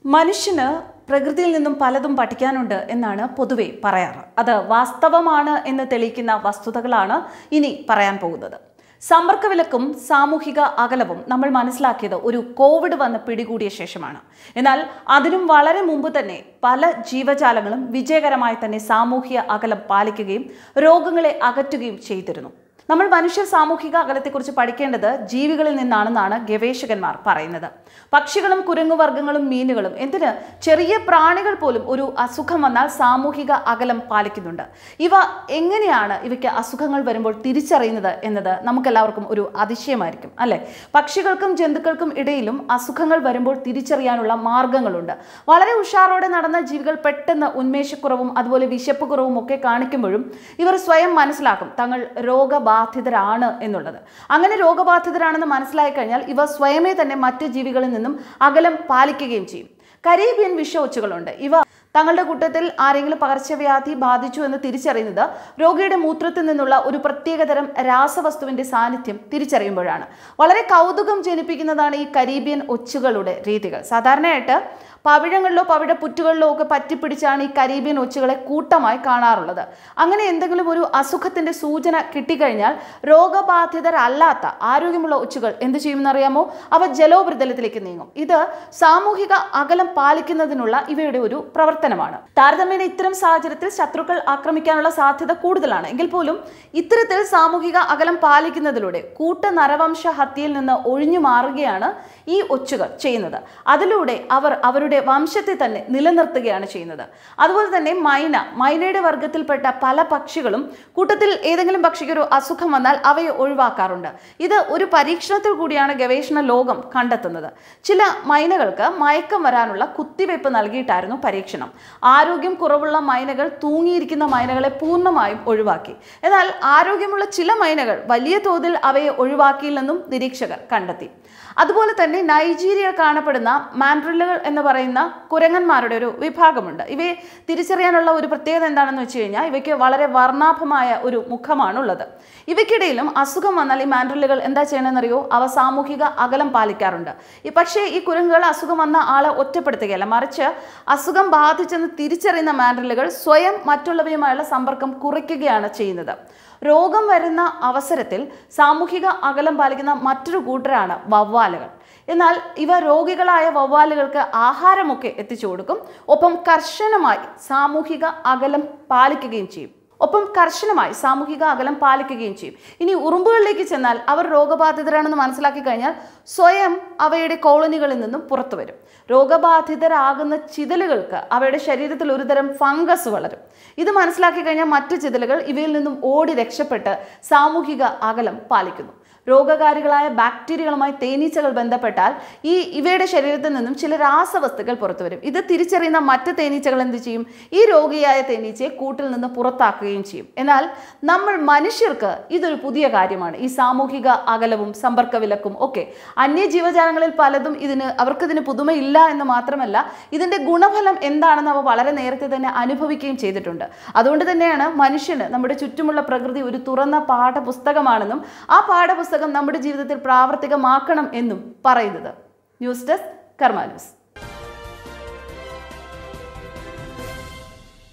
മനുഷ്യന് പ്രകൃതിയിൽ നിന്നും പലതും പഠിക്കാനുണ്ട് എന്നാണ് പൊതുവെ പറയാറ് അത് വാസ്തവമാണ് എന്ന് തെളിയിക്കുന്ന വസ്തുതകളാണ് ഇനി പറയാൻ പോകുന്നത് സമ്പർക്ക വിലക്കും സാമൂഹിക അകലവും നമ്മൾ മനസ്സിലാക്കിയത് ഒരു കോവിഡ് വന്ന് പിടികൂടിയ ശേഷമാണ് എന്നാൽ അതിനും വളരെ മുമ്പ് തന്നെ പല ജീവജാലങ്ങളും വിജയകരമായി തന്നെ സാമൂഹിക അകലം പാലിക്കുകയും രോഗങ്ങളെ അകറ്റുകയും ചെയ്തിരുന്നു നമ്മൾ മനുഷ്യ സാമൂഹിക അകലത്തെക്കുറിച്ച് പഠിക്കേണ്ടത് ജീവികളിൽ നിന്നാണെന്നാണ് ഗവേഷകന്മാർ പറയുന്നത് പക്ഷികളും കുരങ്ങുവർഗ്ഗങ്ങളും മീനുകളും എന്തിന് ചെറിയ പ്രാണികൾ പോലും ഒരു അസുഖം വന്നാൽ സാമൂഹിക അകലം പാലിക്കുന്നുണ്ട് ഇവ എങ്ങനെയാണ് ഇവയ്ക്ക് അസുഖങ്ങൾ വരുമ്പോൾ തിരിച്ചറിയുന്നത് എന്നത് നമുക്കെല്ലാവർക്കും ഒരു അതിശയമായിരിക്കും അല്ലെ പക്ഷികൾക്കും ജന്തുക്കൾക്കും ഇടയിലും അസുഖങ്ങൾ വരുമ്പോൾ തിരിച്ചറിയാനുള്ള മാർഗങ്ങളുണ്ട് വളരെ ഉഷാറോടെ നടന്ന ജീവികൾ പെട്ടെന്ന് ഉന്മേഷക്കുറവും അതുപോലെ വിശപ്പ് കുറവും ഒക്കെ കാണിക്കുമ്പോഴും ഇവർ സ്വയം മനസ്സിലാക്കും തങ്ങൾ രോഗബാധിതരാണ് എന്നുള്ളത് അങ്ങനെ രോഗബാധിതരാണെന്ന് മനസ്സിലായി കഴിഞ്ഞാൽ ഇവ സ്വയമേ തന്നെ മറ്റ് ജീവികളിൽ നിന്നും അകലം പാലിക്കുകയും ചെയ്യും കരീബിയൻ വിഷ ഒച്ചുകളുണ്ട് ഇവ തങ്ങളുടെ കൂട്ടത്തിൽ ആരെങ്കിലും പകർച്ചവ്യാധി ബാധിച്ചു എന്ന് തിരിച്ചറിയുന്നത് രോഗിയുടെ മൂത്രത്തിൽ നിന്നുള്ള ഒരു പ്രത്യേകതരം രാസവസ്തുവിന്റെ സാന്നിധ്യം തിരിച്ചറിയുമ്പോഴാണ് വളരെ കൗതുകം ജനിപ്പിക്കുന്നതാണ് ഈ കരീബിയൻ ഒച്ചുകളുടെ രീതികൾ സാധാരണയായിട്ട് പവിഴങ്ങളിലോ പവിഴ പുറ്റുകളിലോ ഒക്കെ പറ്റിപ്പിടിച്ചാണ് ഈ കരീബിയൻ ഒച്ചുകളെ കൂട്ടമായി കാണാറുള്ളത് അങ്ങനെ എന്തെങ്കിലും ഒരു അസുഖത്തിന്റെ സൂചന കിട്ടിക്കഴിഞ്ഞാൽ രോഗബാധിതരല്ലാത്ത ആരോഗ്യമുള്ള ഒച്ചുകൾ എന്ത് ചെയ്യുമെന്നറിയാമോ അവ ജലോപരിതലത്തിലേക്ക് നീങ്ങും ഇത് സാമൂഹിക അകലം പാലിക്കുന്നതിനുള്ള ഇവയുടെ ഒരു പ്രവർത്തനമാണ് താരതമ്യേന ഇത്തരം സാഹചര്യത്തിൽ ശത്രുക്കൾ ആക്രമിക്കാനുള്ള സാധ്യത കൂടുതലാണ് എങ്കിൽ പോലും ഇത്തരത്തിൽ സാമൂഹിക അകലം പാലിക്കുന്നതിലൂടെ കൂട്ട നരവംശ ഹത്യയിൽ നിന്ന് ഒഴിഞ്ഞു മാറുകയാണ് ഈ ഒച്ചുകൾ ചെയ്യുന്നത് അതിലൂടെ അവർ അവരുടെ വംശത്തെ തന്നെ നിലനിർത്തുകയാണ് ചെയ്യുന്നത് അതുപോലെ തന്നെ മൈന മൈനയുടെ വർഗത്തിൽപ്പെട്ട പല പക്ഷികളും കൂട്ടത്തിൽ ഏതെങ്കിലും പക്ഷിക്ക് ഒരു അസുഖം വന്നാൽ അവയെ ഒഴിവാക്കാറുണ്ട് ഇത് ഒരു പരീക്ഷണത്തിൽ കൂടിയാണ് ഗവേഷണ ലോകം കണ്ടെത്തുന്നത് ചില മൈനകൾക്ക് മയക്കം വരാനുള്ള കുത്തിവയ്പ് നൽകിയിട്ടായിരുന്നു പരീക്ഷണം ആരോഗ്യം കുറവുള്ള മൈനകൾ തൂങ്ങിയിരിക്കുന്ന മൈനകളെ പൂർണ്ണമായും ഒഴിവാക്കി എന്നാൽ ആരോഗ്യമുള്ള ചില മൈനകൾ വലിയ തോതിൽ അവയെ ഒഴിവാക്കിയില്ലെന്നും നിരീക്ഷകർ കണ്ടെത്തി അതുപോലെ തന്നെ നൈജീരിയയിൽ കാണപ്പെടുന്ന മാൻഡ്രില്ലുകൾ എന്ന് പറയുന്ന കുരങ്ങന്മാരുടെ ഒരു വിഭാഗമുണ്ട് ഇവയെ തിരിച്ചറിയാനുള്ള ഒരു പ്രത്യേകത എന്താണെന്ന് വെച്ച് കഴിഞ്ഞാൽ ഇവയ്ക്ക് വളരെ വർണ്ണാഭമായ ഒരു മുഖമാണുള്ളത് ഇവയ്ക്കിടയിലും അസുഖം വന്നാൽ ഈ മാൻഡ്രില്ലുകൾ എന്താ ചെയ്യണമെന്നറിയോ അവ സാമൂഹിക അകലം പാലിക്കാറുണ്ട് ഈ പക്ഷേ ഈ കുരങ്ങുകൾ അസുഖം വന്ന ആളെ ഒറ്റപ്പെടുത്തുകയല്ല മറിച്ച് അസുഖം ബാധിച്ചെന്ന് തിരിച്ചറിയുന്ന മാൻഡ്രില്ലുകൾ സ്വയം മറ്റുള്ളവയുമായുള്ള സമ്പർക്കം കുറയ്ക്കുകയാണ് ചെയ്യുന്നത് രോഗം വരുന്ന അവസരത്തിൽ സാമൂഹിക അകലം പാലിക്കുന്ന മറ്റൊരു കൂട്ടരാണ് വവ്വാലുകൾ എന്നാൽ ഇവ രോഗികളായ വവ്വാലുകൾക്ക് ആഹാരമൊക്കെ എത്തിച്ചു കൊടുക്കും ഒപ്പം കർശനമായി സാമൂഹിക അകലം പാലിക്കുകയും ചെയ്യും ഒപ്പം കർശനമായി സാമൂഹിക അകലം പാലിക്കുകയും ചെയ്യും ഇനി ഉറുമ്പുകളിലേക്ക് ചെന്നാൽ അവർ രോഗബാധിതരാണെന്ന് മനസ്സിലാക്കി കഴിഞ്ഞാൽ സ്വയം അവയുടെ കോളനികളിൽ നിന്നും പുറത്തു വരും രോഗബാധിതരാകുന്ന ചിതലുകൾക്ക് അവയുടെ ശരീരത്തിൽ ഒരുതരം ഫംഗസ് വളരും ഇത് മനസ്സിലാക്കി കഴിഞ്ഞാൽ മറ്റു ചിതലുകൾ ഇവയിൽ നിന്നും ഓടി രക്ഷപ്പെട്ട് സാമൂഹിക അകലം പാലിക്കുന്നു രോഗകാരികളായ ബാക്ടീരിയകളുമായി തേനീച്ചകൾ ബന്ധപ്പെട്ടാൽ ഈ ഇവയുടെ ശരീരത്തിൽ നിന്നും ചില രാസവസ്തുക്കൾ പുറത്തു വരും ഇത് തിരിച്ചറിയുന്ന മറ്റ് തേനീച്ചകൾ എന്ത് ചെയ്യും ഈ രോഗിയായ തേനീച്ചയെ കൂട്ടിൽ നിന്ന് പുറത്താക്കുകയും ചെയ്യും എന്നാൽ നമ്മൾ മനുഷ്യർക്ക് ഇതൊരു പുതിയ കാര്യമാണ് ഈ സാമൂഹിക അകലവും സമ്പർക്ക വിലക്കും ഒക്കെ അന്യ ജീവജാലങ്ങളിൽ പലതും ഇതിന് അവർക്കിതിന് പുതുമയില്ല എന്ന് മാത്രമല്ല ഇതിന്റെ ഗുണഫലം എന്താണെന്ന് അവ വളരെ നേരത്തെ തന്നെ അനുഭവിക്കുകയും ചെയ്തിട്ടുണ്ട് അതുകൊണ്ട് തന്നെയാണ് മനുഷ്യന് നമ്മുടെ ചുറ്റുമുള്ള പ്രകൃതി ഒരു തുറന്ന പാഠപുസ്തകമാണെന്നും ആ പാഠപുസ്തകം നമ്മുടെ ജീവിതത്തിൽ പ്രാവർത്തികമാക്കണം എന്നും പറയുന്നത് ന്യൂസ് ഡെസ്ക് കർമ്മ ന്യൂസ്